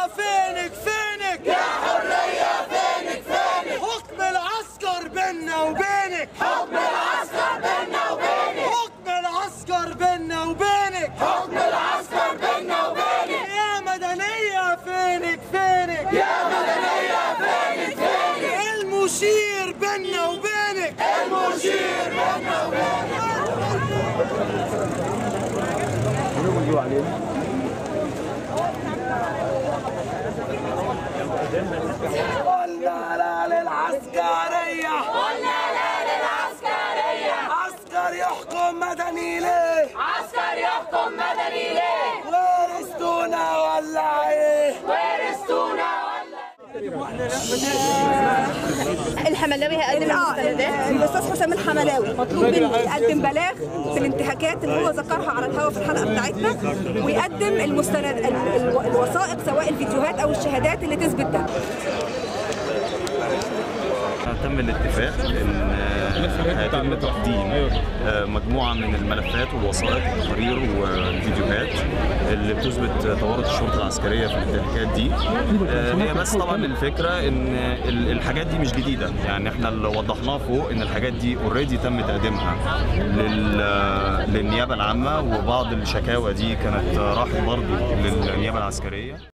فينك فينك يا حرية فينك فينك حكم العسكر بينا وبينك حكم العسكر بينا وبينك حكم العسكر بينا وبينك حكم العسكر بينا وبينك يا مدنية فينك فينك يا مدنية فينك فينك المشير بينا وبينك المشير بينا وبينك قلنا لا للعسكرية قلنا لا للعسكرية عسكر يحكم مدني ليه عسكر يحكم مدني ليه ورثتونا ولا ايه ورثتونا ولا الحملاوي هيقدم اه المستندات الاستاذ حسام الحملاوي مطلوب منه يقدم بلاغ في الانتهاكات اللي هو ذكرها على الهواء في الحلقه بتاعتنا ويقدم المستند ال- ال- الوثائق سواء الفيديوهات او الشهادات اللي تثبت ده تم الاتفاق ان آه، هيتم تقديم آه، مجموعه من الملفات والوثائق والتقارير والفيديوهات اللي بتثبت تورط الشرطه العسكريه في الانتهاكات دي آه، هي بس طبعا الفكره ان ال- الحاجات دي مش جديده يعني احنا اللي وضحناه فوق ان الحاجات دي اوريدي تم تقديمها لل- للنيابه العامه وبعض الشكاوى دي كانت راحت برضه للنيابه العسكريه